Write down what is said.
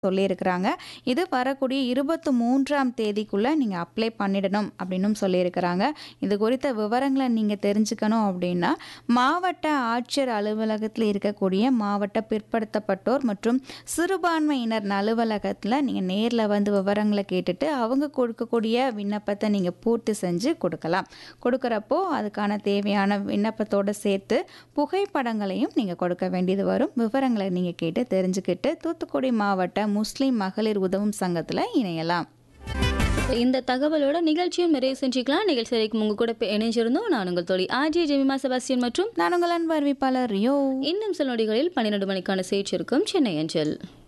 சொல்லியிருக்கிறாங்க. இது வரக்கூடிய 23ஆம் தேதிக்குள்ள நீங்க அப்ளை பண்ணிடணும் அப்படின்னும் சொல்லியிருக்கிறாங்க. இது குறித்த விவரங்கள நீங்க தெரிஞ்சுக்கணும் அப்படின்னா, மாவட்ட ஆட்சியர் அலுவலகத்தில இருக்கக்கூடிய மாவட்ட பிற்படுத்தப்பட்டோர் மற்றும் சிறுபான்மையினர் அலுவலகத்தில நீங்க நேர்ல வந்து விவரங்கள கேட்டுட்டு, அவங்க கொடுக்கக்கூடிய விண்ணப்பத்த நீங்க பூர்த்தி செஞ்சு கொடுக்கலாம். கொடுக்குறப்போ அதுக்கான தேவையான விண்ணப்பத்தோட சேர்த்து புகைப்படங்களையும் நீங்க கொடுக்க வேண்டியது வரும். விவரங்கள நீங்க கேட்டு தெரிஞ்சுக்கிட்டு, தூத்துக்குடி மாவட்ட முஸ்லிம் மகளிர் உதவும் சங்கத்தில இணையலாம். இந்த தகவலோட நிகழ்ச்சியும் நிறைவு செஞ்சுக்கலாம். நிகழ்ச்சி வரைக்கும் உங்க கூட இப்ப இணைஞ்சிருந்தோம். நான் உங்கள் தோழி ஆர்ஜே ஜெமிமா செபாஸ்டியன் மற்றும் நான் உங்கள் அன்பு அறிவிப்பாளர் ரியோ. இன்னும் சில நொடிகளில் 12 மணிக்கான செய்தி இருக்கும் சென்னை அஞ்சல்.